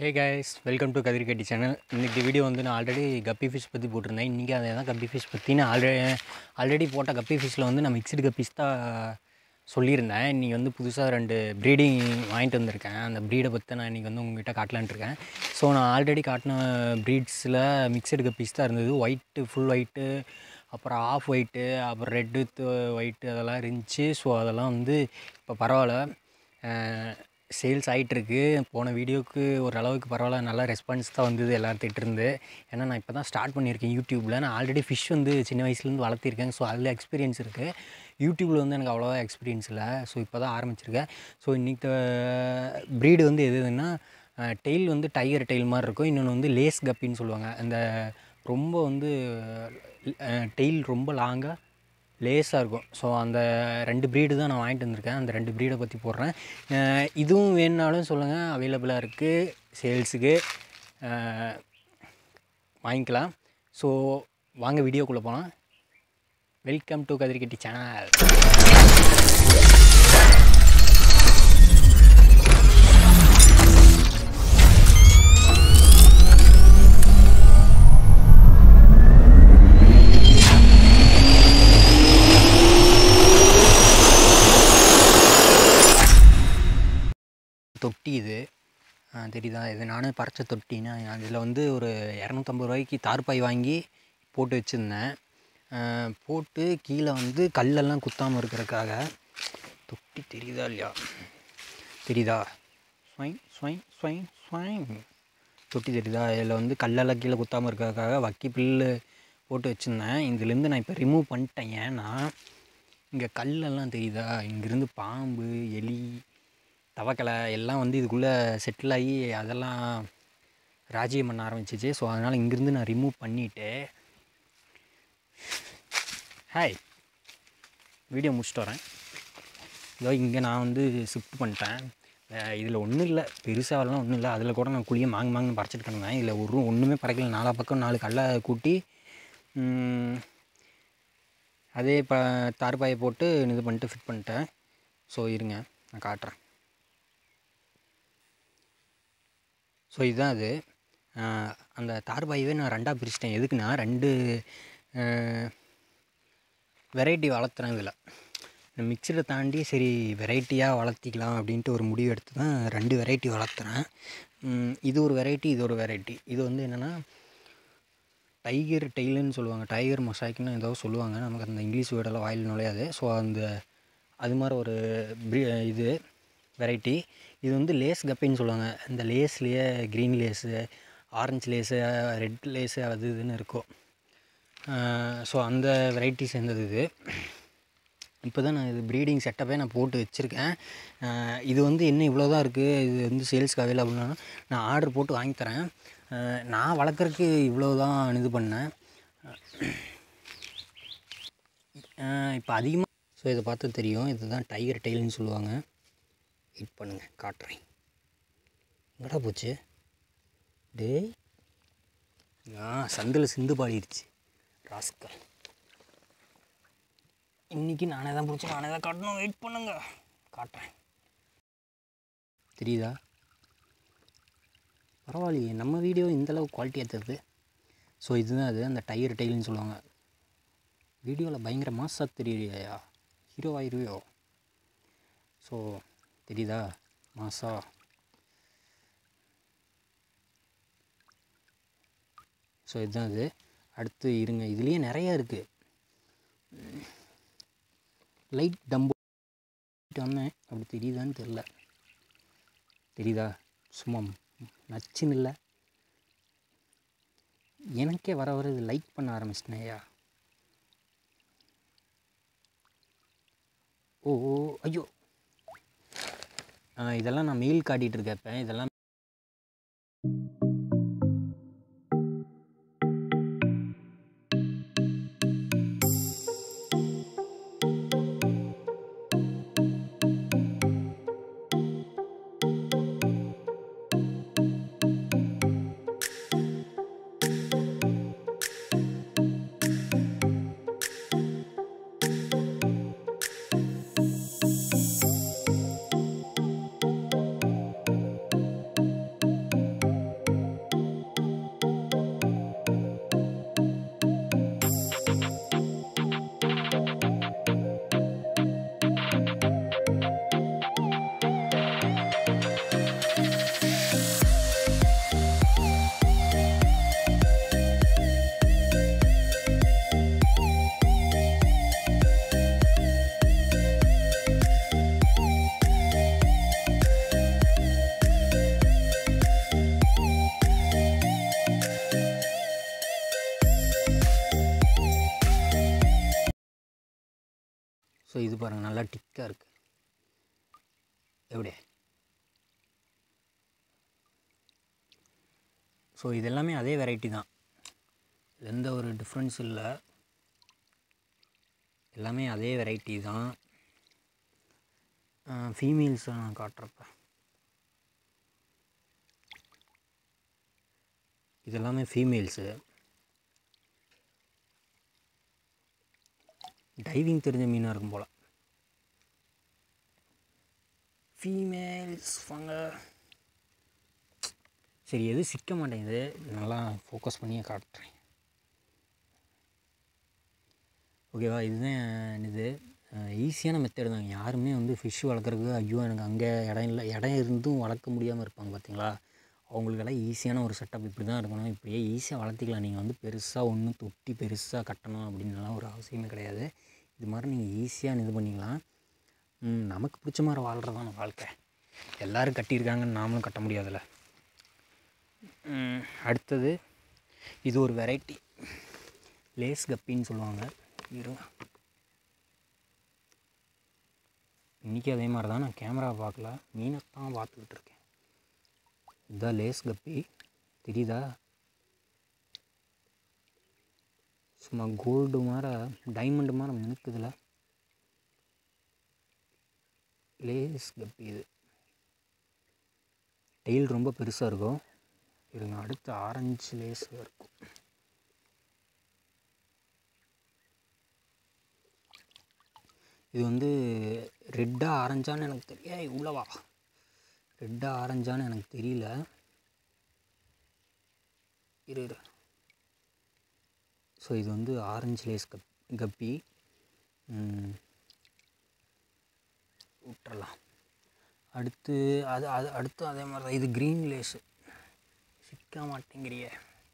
Hey guys welcome to Kathirkatti channel இன்றைக்கி video வந்து நான் ஆல்ரெடி கப்பி ஃபிஷ் பற்றி போட்டிருந்தேன் இன்றைக்கி அதை தான் கப்பி ஃபிஷ் பற்றி நான் ஆல்ரெடி ஆல்ரெடி போட்ட கப்பி ஃபிஷ்ஷில் வந்து நான் மிக்சடு கப்பீஸ் தான் சொல்லியிருந்தேன் இன்றைக்கி வந்து புதுசாக ரெண்டு ப்ரீடிங் வாங்கிட்டு வந்திருக்கேன் அந்த ப்ரீடை பற்றி நான் இன்றைக்கி வந்து உங்ககிட்ட காட்டலான்ட்டு இருக்கேன் ஸோ நான் ஆல்ரெடி காட்டின ப்ரீட்ஸில் மிக்சடு கப்பீஸ் தான் இருந்தது ஒயிட்டு ஃபுல் ஒயிட்டு அப்புறம் ஆஃப் ஒயிட்டு அப்புறம் ரெட் வித் ஒயிட்டு அதெல்லாம் இருந்துச்சு ஸோ அதெல்லாம் வந்து இப்போ பரவாயில்ல சேல்ஸ் ஆகிட்டுருக்கு போன வீடியோவுக்கு ஓரளவுக்கு பரவாயில்ல நல்லா ரெஸ்பான்ஸ் தான் வந்தது எல்லாத்துக்கிட்ட இருந்து ஏன்னா நான் இப்போ தான் ஸ்டார்ட் பண்ணியிருக்கேன் யூடியூப்பில் நான் ஆல்ரெடி ஃபிஷ் வந்து சின்ன வயசுலேருந்து வளர்த்திருக்கேன் ஸோ அதில் எக்ஸ்பீரியன்ஸ் இருக்குது யூடியூப்பில் வந்து எனக்கு அவ்வளோவா எக்ஸ்பீரியன்ஸ் இல்லை ஸோ இப்போ தான் ஆரம்பிச்சிருக்கேன் ஸோ இன்றைக்கி ப்ரீடு வந்து எது எதுன்னா டெய்ல் வந்து டைகர் டெய்ல் மாதிரி இருக்கும் இன்னொன்று வந்து லேஸ் கப்பின்னு சொல்லுவாங்க அந்த ரொம்ப வந்து டெய்ல் ரொம்ப லாங்காக லேஸாக இருக்கும் ஸோ அந்த ரெண்டு ப்ரீடு தான் நான் வாங்கிட்டு வந்திருக்கேன் அந்த ரெண்டு ப்ரீடை பற்றி போடுறேன் அஹ் இதுவும் வேணுனாலும் சொல்லுங்கள் அவைலபிளாக இருக்குது சேல்ஸுக்கு வாங்கிக்கலாம் ஸோ வாங்க வீடியோக்குள்ளே போகலாம் வெல்கம் டு கதிரிக்கட்டி சேனல் தொட்டி இது ஆ, தெரியுதா இது நானே பறிச்ச தொட்டின்னா அதில் வந்து ஒரு இரநூத்தம்பது ரூபாய்க்கு தார்பாய் வாங்கி போட்டு வச்சுருந்தேன் ஆ, போட்டு கீழே வந்து கல்லெல்லாம் குத்தாமல் இருக்கிறதுக்காக தொட்டி தெரியுதா இல்லையா தெரியுதா ஸ்வைங் ஸ்வைங் ஸ்வைங் ஸ்வைங் தொட்டி தெரியுதா இதில் வந்து கல்லெல்லாம் கீழே குத்தாமல் இருக்கிறதுக்காக வக்கி புல்லு போட்டு வச்சுருந்தேன் இதுலேருந்து நான் இப்போ ரிமூவ் பண்ணிட்டேன் ஏன்னா இங்கே கல்லெல்லாம் தெரியுதா இங்கேருந்து பாம்பு எலி தவக்கலை எல்லாம் வந்து இதுக்குள்ளே செட்டில் ஆகி அதெல்லாம் ராஜ்யம் பண்ண ஆரம்பிச்சிச்சு ஸோ அதனால் இங்கேருந்து நான் ரிமூவ் பண்ணிவிட்டு ஹாய் வீடியோ முடிச்சுட்டு வரேன் இதோ இங்கே நான் வந்து ஷிஃப்ட் பண்ணிட்டேன் இதில் ஒன்றும் இல்லை பெருசாகலாம் ஒன்றும் இல்லை அதில் கூட நான் குழியை மாங்கு மாங்குன்னு பறிச்சிட்டு கிடந்தேன் இதில் ஒரு ஒன்றுமே பறக்கல நாலா பக்கம் நாலு கல்லை கூட்டி ம், அதே ப தார்பாயை போட்டு இது பண்ணிட்டு ஃபிட் பண்ணிட்டேன் ஸோ இருங்க நான் காட்டுறேன் ஸோ இதுதான் அது ஆஹ் அந்த தார்பாயவே நான் ரெண்டாக பிரிச்சிட்டேன் எதுக்குன்னா ரெண்டு வெரைட்டி வளர்த்துறேன் இதில் இந்த மிக்சரை தாண்டி சரி வெரைட்டியாக வளர்த்திக்கலாம் அப்படின்ட்டு ஒரு முடிவு எடுத்து தான் ரெண்டு வெரைட்டி வளர்த்துறேன் உம், இது ஒரு வெரைட்டி இது ஒரு வெரைட்டி இது வந்து என்னென்னா டைகர் டெய்லுன்னு சொல்லுவாங்க டைகர் மொசாய்க்குன்னு ஏதோ சொல்லுவாங்க நமக்கு அந்த இங்கிலீஷ் வேர்டெல்லாம் வாயில் நுழையாது ஸோ அந்த அது மாதிரி ஒரு ப்ரீ இது வெரைட்டி இது வந்து லேஸ் கப்பின்னு சொல்லுவாங்க இந்த லேஸ்லேயே green lace orange lace red lace அது இதுன்னு இருக்கும் ஸோ அந்த வெரைட்டி சேர்ந்தது இது இப்போ தான் நான் இது ப்ரீடிங் செட்டப்பே நான் போட்டு வச்சுருக்கேன் அஹ் இது வந்து என்ன இவ்வளோ தான் இருக்குது இது வந்து சேல்ஸ்க்கு அவைலபிள்னா நான் ஆர்டர் போட்டு வாங்கி தரேன் அஹ் நான் வளர்க்குறதுக்கு இவ்வளோ தான் இது பண்ணேன் இப்போ அதிகமாக ஸோ இதை பார்த்து தெரியும் இதுதான் டைகர் டெய்ல்னு சொல்லுவாங்க வெயிட் பண்ணுங்கள் காட்டுறேன் எங்கடா போச்சு டேய் ஆ சந்தில் சிந்து பாடிடுச்சு ராஸ்கல் இன்றைக்கி நானே தான் பிடிச்சி நானே தான் காட்டணும் வெயிட் பண்ணுங்க காட்டுறேன் தெரியுதா பரவாயில்லையே நம்ம வீடியோ இந்தளவு குவாலிட்டியாக தருது ஸோ இதுதான் அது அந்த டயர் டெய்ல்னு சொல்லுவாங்க வீடியோவில் பயங்கர மாசாக தெரியலையா ஹீரோ ஆயிருவியோ ஸோ தெரியுதா மாசா ஸோ இதுதான் அது அடுத்து இருங்க இதுலேயே நிறைய இருக்குது லைட் டம்போ வந்தேன் அப்படி தெரியுதான்னு தெரில தெரியுதா சும்மா நச்சுன்னு இல்லை எனக்கே வர வர இது லைக் பண்ண ஆரம்பிச்சிட்டேன்யா ஓ ஓ ஐயோ ஆ, இதெல்லாம் நான் மெயில் காட்டிகிட்டு இருக்கேன் இப்போ இதெல்லாம் ஸோ இது பாருங்கள் நல்லா டிக்காக இருக்குது எப்படி ஸோ இது எல்லாமே அதே வெரைட்டி தான் எந்த ஒரு டிஃப்ரென்ஸ் இல்லை எல்லாமே அதே வெரைட்டி தான் ஃபீமேல்ஸை நான் காட்டுறப்ப இது எல்லாமே ஃபீமேல்ஸு டைவிங் தெரிஞ்ச மீனாக இருக்கும் போல் ஃபீமேல்ஸ் வாங்க சரி எது சிக்க மாட்டேங்குது நல்லா ஃபோக்கஸ் பண்ணியே காட்டுறேன் ஓகேவா இதுதான் இது ஈஸியான மெத்தட் தான் யாருமே வந்து ஃபிஷ் வளர்க்குறதுக்கு ஐயோ எனக்கு அங்கே இடம் இல்லை இடம் இருந்தும் வளர்க்க முடியாமல் இருப்பாங்க பார்த்தீங்களா அவங்களுக்கெல்லாம் ஈஸியான ஒரு செட்டப் இப்படி தான் இருக்கணும் இப்படியே ஈஸியாக வளர்த்திக்கலாம் நீங்கள் வந்து பெருசாக ஒன்றும் தொட்டி பெருசாக கட்டணும் அப்படின்லாம் ஒரு அவசியமே கிடையாது இது மாதிரி நீங்கள் ஈஸியாக இது பண்ணிக்கலாம் ம், நமக்கு பிடிச்ச மாதிரி வாழ்கிறது தான் வாழ்க்கை எல்லோரும் கட்டியிருக்காங்கன்னு நாமளும் கட்ட முடியாதுல்ல ம், அடுத்தது இது ஒரு வெரைட்டி லேஸ் கப்பின்னு சொல்லுவாங்க இருங்க இன்றைக்கி அதே மாதிரி தான் நான் கேமரா பார்க்கல மீனை தான் பார்த்துக்கிட்டு இருக்கேன் இதுதான் லேஸ் கப்பி தெரியுதா சும்மா கோல்டு மாதிரி டைமண்டு மாதிரி மினுக்குதுல லேஸ் கப்பி இது டெயில் ரொம்ப பெருசாக இருக்கும் இருங்க அடுத்து ஆரஞ்சு லேஸ் இருக்கும் இது வந்து ரெட்டாக ஆரஞ்சான்னு எனக்கு தெரிய உள்ளவா ரெட்டாக ஆரஞ்சான்னு எனக்கு தெரியல இரு இரு ஸோ இது வந்து ஆரஞ்சு லேஸ் கப் கப்பி ம், விட்டுறலாம் அடுத்து அது அது அடுத்து அதே மாதிரி தான் இது க்ரீன் லேஸு சிக்க மாட்டேங்கிறிய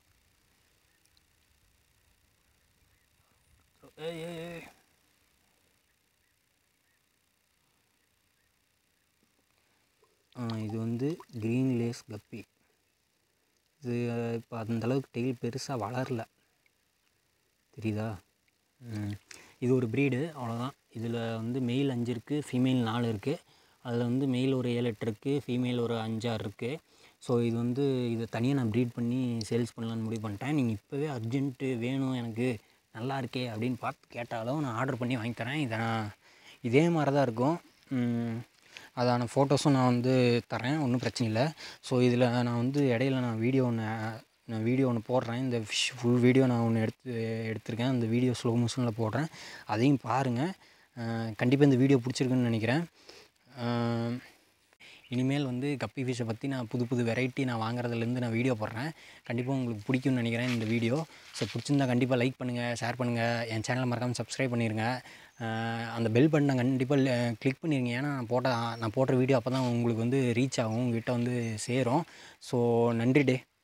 ஏய் ஏய் ஏய் ஆ, இது வந்து க்ரீன் லேஸ் கப்பி இது இப்போ அந்த அளவுக்கு டெயில் பெருசாக வளரல தெரியுதா ம். இது ஒரு ப்ரீடு அவ்வளோதான் இதில் வந்து மெயில் அஞ்சு இருக்குது ஃபீமேல் நாலு இருக்குது அதில் வந்து மெயில் ஒரு ஏழு எட்டு இருக்குது ஃபீமேல் ஒரு அஞ்சாறு இருக்குது ஸோ இது வந்து இதை தனியாக நான் ப்ரீட் பண்ணி சேல்ஸ் பண்ணலான்னு முடிவு பண்ணிட்டேன் நீங்கள் இப்போவே அர்ஜென்ட்டு வேணும் எனக்கு நல்லா இருக்கே அப்படின்னு பார்த்து கேட்டாலும் நான் ஆர்டர் பண்ணி வாங்கி தரேன் இதை நான் இதே மாதிரி தான் இருக்கும் ம், அதான ஃபோட்டோஸும் நான் வந்து தரேன் ஒன்றும் பிரச்சனை இல்லை ஸோ இதில் நான் வந்து இடையில நான் வீடியோ ஒன்று நான் வீடியோ ஒன்று போடுறேன் இந்த ஃபிஷ் ஃபுல் வீடியோ நான் ஒன்று எடுத்து எடுத்திருக்கேன் அந்த வீடியோ ஸ்லோ மோஷனில் போடுறேன் அதையும் பாருங்கள் கண்டிப்பாக இந்த வீடியோ பிடிச்சிருக்குன்னு நினைக்கிறேன் அஹ், இனிமேல் வந்து கப்பி ஃபிஷ்ஷை பற்றி நான் புது புது வெரைட்டி நான் வாங்குறதுலேருந்து நான் வீடியோ போடுறேன் கண்டிப்பாக உங்களுக்கு பிடிக்கும்னு நினைக்கிறேன் இந்த வீடியோ ஸோ பிடிச்சிருந்தா கண்டிப்பாக லைக் பண்ணுங்கள் ஷேர் பண்ணுங்கள் என் சேனலை மறக்காமல் சப்ஸ்கிரைப் பண்ணிடுங்க அஹ் அந்த பெல் பட்டனை கண்டிப்பாக கிளிக் பண்ணிடுங்க ஏன்னா நான் போட்ட நான் போடுற வீடியோ அப்போ தான் உங்களுக்கு வந்து ரீச் ஆகும் உங்ககிட்ட வந்து சேரும் ஸோ நன்றி டே